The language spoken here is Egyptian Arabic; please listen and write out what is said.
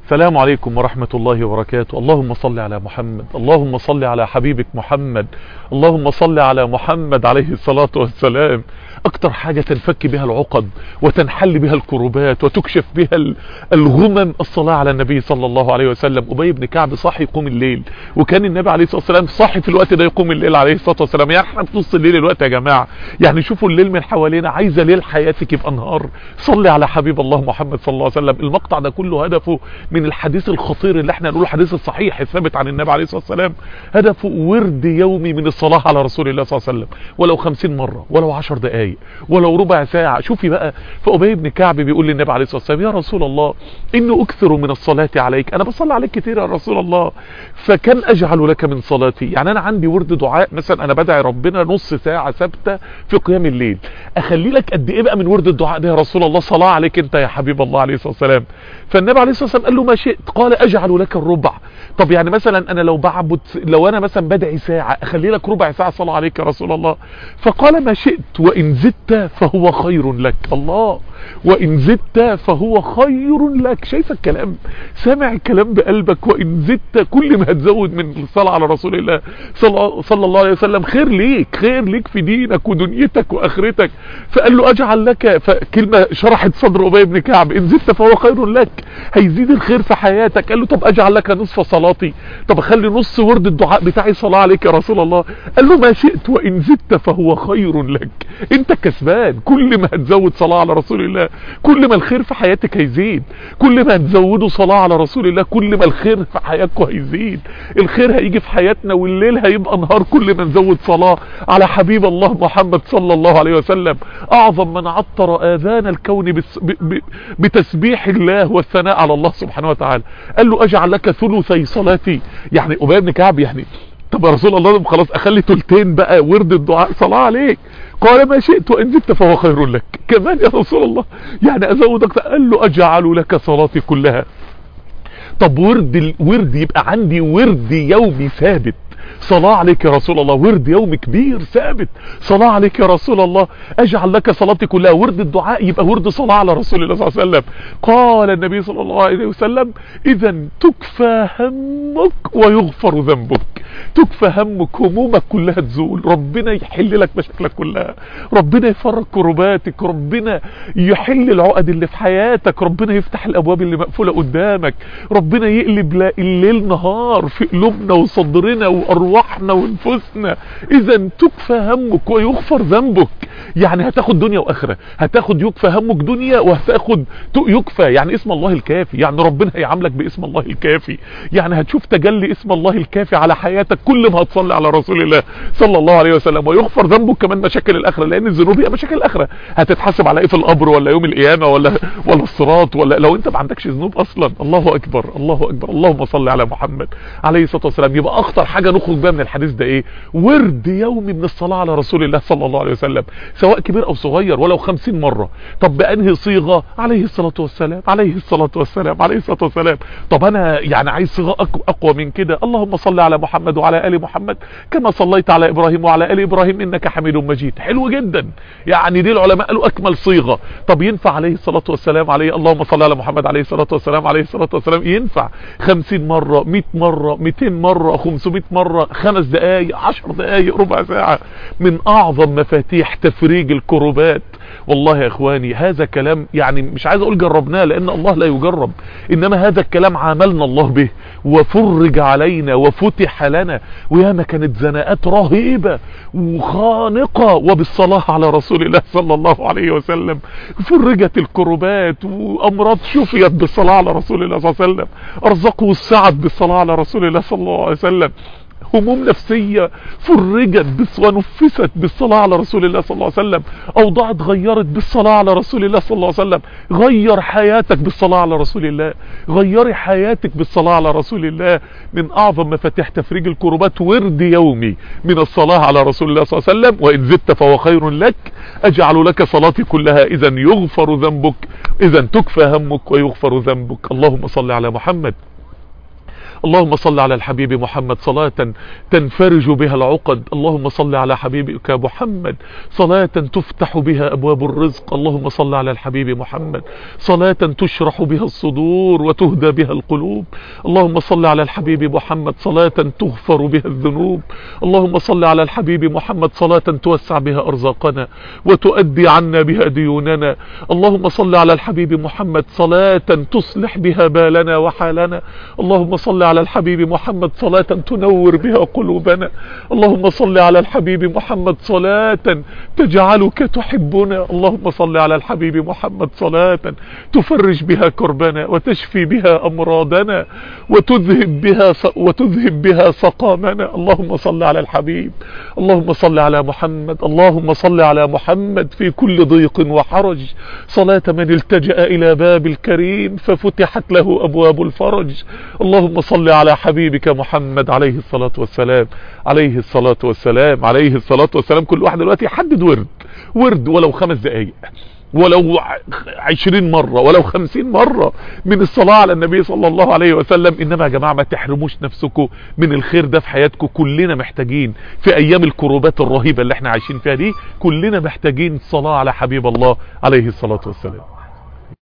السلام عليكم ورحمة الله وبركاته اللهم صل على محمد اللهم صل على حبيبك محمد اللهم صل على محمد عليه الصلاة والسلام اكتر حاجة تنفك بها العقد وتنحل بها الكروبات وتكشف بها الغمم الصلاة على النبي صلى الله عليه وسلم أبي بن كعب صاحي يقوم الليل وكان النبي عليه الصلاة والسلام صاحي في الوقت ده يقوم الليل عليه الصلاة والسلام يعني احنا في نص الليل الوقت يا جماعة يعني شوفوا الليل من حوالينا عايزة ليل حياتك يبقى نهار صلي على حبيب الله محمد صلى الله عليه وسلم المقطع ده كله هدفه من الحديث الخطير اللي احنا نقوله الحديث الصحيح الثابت عن النبي عليه الصلاة والسلام هدفه ورد يومي من الصلاة على رسول الله صلى الله عليه وسلم ولو خمسين مرة ولو عشر دقايق ولو ربع ساعة شوفي بقى فأبي بن كعب بيقول للنبي عليه الصلاة والسلام يا رسول الله إنه أكثر من الصلاة عليك أنا بصلي عليك كتير يا رسول الله فكم أجعل لك من صلاتي يعني أنا عندي ورد دعاء مثلا أنا بدعي ربنا نص ساعة ثابتة في قيام الليل أخلي لك قد إيه بقى من ورد الدعاء ده يا رسول الله صلاة عليك أنت يا حبيب الله عليه الصلاة والسلام فالنبي عليه الصلاة والسلام قال له ما شئت قال أجعل لك الربع طب يعني مثلا أنا لو بعبد لو أنا مثلا بدعي ساعة أخلي لك ربع ساعة صلاة عليك يا رسول الله فقال ما شئت وإن زدت فهو خير لك الله وإن زدت فهو خير لك شايف الكلام سامع الكلام بقلبك وإن زدت كل ما هتزود من الصلاة على رسول الله صلى, صلى الله عليه وسلم خير ليك خير ليك في دينك ودنيتك وآخرتك فقال له أجعل لك فكلمة شرحت صدر أبي بن كعب إن زدت فهو خير لك هيزيد الخير في حياتك قال له طب أجعل لك نصف صلاتي طب أخلي نص ورد الدعاء بتاعي صلاة عليك يا رسول الله قال له ما شئت وإن زدت فهو خير لك انت كسبان كل ما هتزود صلاة على رسول الله كل ما الخير في حياتك هيزيد كل ما هتزودوا صلاة على رسول الله كل ما الخير في حياتكم هيزيد الخير هيجي في حياتنا والليل هيبقى نهار كل ما نزود صلاة على حبيب الله محمد صلى الله عليه وسلم اعظم من عطر اذان الكون بس ب ب بتسبيح الله والثناء على الله سبحانه وتعالى قال له اجعل لك ثلثي صلاتي يعني ابي بن كعب يعني طب يا رسول الله خلاص اخلي تلتين بقى ورد الدعاء صلاة عليك قال ما شئت وان زدت فهو خير لك كمان يا رسول الله يعني ازود اكتر قال له اجعل لك صلاتي كلها طب ورد ورد يبقى عندي ورد يومي ثابت صلاة عليك يا رسول الله ورد يوم كبير ثابت صلاة عليك يا رسول الله اجعل لك صلاتي كلها ورد الدعاء يبقى ورد صلاة على رسول الله صلى الله عليه وسلم قال النبي صلى الله عليه وسلم اذا تكفى همك ويغفر ذنبك تكفى همك همومك كلها تزول ربنا يحل لك مشاكلك كلها ربنا يفرج كرباتك ربنا يحل العقد اللي في حياتك ربنا يفتح الابواب اللي مقفولة قدامك ربنا يقلب الليل نهار في قلوبنا وصدرنا وارواحنا ونفوسنا اذا تكفى همك ويغفر ذنبك يعني هتاخد دنيا واخره هتاخد يكفى همك دنيا وهتاخد يكفى يعني اسم الله الكافي يعني ربنا هيعاملك باسم الله الكافي يعني هتشوف تجلي اسم الله الكافي على حياتك كل ما هتصلي على رسول الله صلى الله عليه وسلم ويغفر ذنبك كمان مشاكل الاخره لان الذنوب هي مشاكل الاخره هتتحاسب على ايه في القبر ولا يوم القيامه ولا ولا الصراط ولا لو انت ما عندكش ذنوب اصلا الله اكبر الله اكبر اللهم صل على محمد عليه الصلاه والسلام يبقى اخطر حاجه نخرج بيها من الحديث ده ايه ورد يومي من الصلاه على رسول الله صلى الله عليه وسلم سواء كبير او صغير ولو خمسين مرة طب بانهي صيغة عليه الصلاة والسلام عليه الصلاة والسلام عليه الصلاة والسلام طب انا يعني عايز صيغة اقوى من كده اللهم صل على محمد وعلى ال محمد كما صليت على ابراهيم وعلى ال ابراهيم انك حميد مجيد حلو جدا يعني دي العلماء قالوا اكمل صيغة طب ينفع عليه الصلاة والسلام عليه اللهم صل على محمد عليه الصلاة والسلام عليه الصلاة والسلام ينفع خمسين مرة مئة مرة مئتين مرة خمسمائة مرة خمس دقايق عشر دقايق ربع ساعة من اعظم مفاتيح تفريج الكروبات والله يا اخواني هذا كلام يعني مش عايز اقول جربناه لان الله لا يجرب انما هذا الكلام عاملنا الله به وفرج علينا وفتح لنا وياما كانت زناءات رهيبة وخانقة وبالصلاة على رسول الله صلى الله عليه وسلم فرجت الكروبات وامراض شفيت بالصلاة على رسول الله صلى الله عليه وسلم ارزقوا السعد بالصلاة على رسول الله صلى الله عليه وسلم هموم نفسية فرجت بس ونفست بالصلاة على رسول الله صلى الله عليه وسلم اوضاع اتغيرت بالصلاة على رسول الله صلى الله عليه وسلم غير حياتك بالصلاة على رسول الله غيري حياتك بالصلاة على رسول الله من اعظم مفاتيح تفريج الكربات ورد يومي من الصلاة على رسول الله صلى الله عليه وسلم وان زدت فهو خير لك اجعل لك صلاتي كلها اذا يغفر ذنبك اذا تكفى همك ويغفر ذنبك اللهم صل على محمد اللهم صل على الحبيب محمد صلاة تنفرج بها العقد اللهم صل على حبيبك محمد صلاة تفتح بها أبواب الرزق اللهم صل على الحبيب محمد صلاة تشرح بها الصدور وتهدى بها القلوب اللهم صل على الحبيب محمد صلاة تغفر بها الذنوب اللهم صل على الحبيب محمد صلاة توسع بها أرزاقنا وتؤدي عنا بها ديوننا اللهم صل على الحبيب محمد صلاة تصلح بها بالنا وحالنا اللهم صل على الحبيب محمد صلاة تنور بها قلوبنا اللهم صل على الحبيب محمد صلاة تجعلك تحبنا اللهم صل على الحبيب محمد صلاة تفرج بها كربنا وتشفي بها أمراضنا وتذهب بها وتذهب بها سقامنا اللهم صل على الحبيب اللهم صل على محمد اللهم صل على محمد في كل ضيق وحرج صلاة من التجأ إلى باب الكريم ففتحت له أبواب الفرج اللهم صل على حبيبك محمد عليه الصلاة والسلام عليه الصلاة والسلام عليه الصلاة والسلام كل واحد دلوقتي يحدد ورد ورد ولو خمس دقايق ولو عشرين مرة ولو خمسين مرة من الصلاة على النبي صلى الله عليه وسلم انما يا جماعة ما تحرموش نفسكم من الخير ده في حياتكم كلنا محتاجين في ايام الكروبات الرهيبة اللي احنا عايشين فيها دي كلنا محتاجين صلاة على حبيب الله عليه الصلاة والسلام